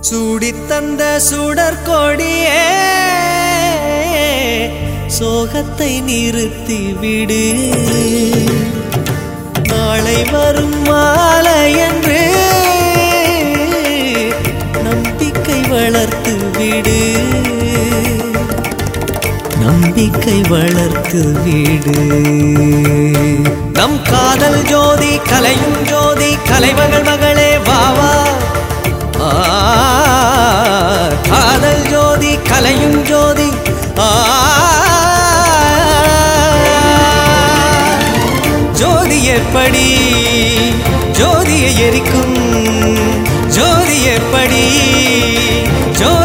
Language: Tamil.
சூடித்தந்த சுடற்கொடியே சோகத்தை நிறுத்தி விடு நாளை வரும் மாலை என்று நம்பிக்கை வளர்த்து விடு நம்பிக்கை வளர்த்து விடு நம் காதல் ஜோதி கலையும் ஜோதி கலைமகள் மகளே வாவா ஆ, காதல் ஜோதி கலையும் ஜோதி ஆ ஜோதி எப்படி ஜோதியை எரிக்கும் ஜோதி எப்படி ஜோதி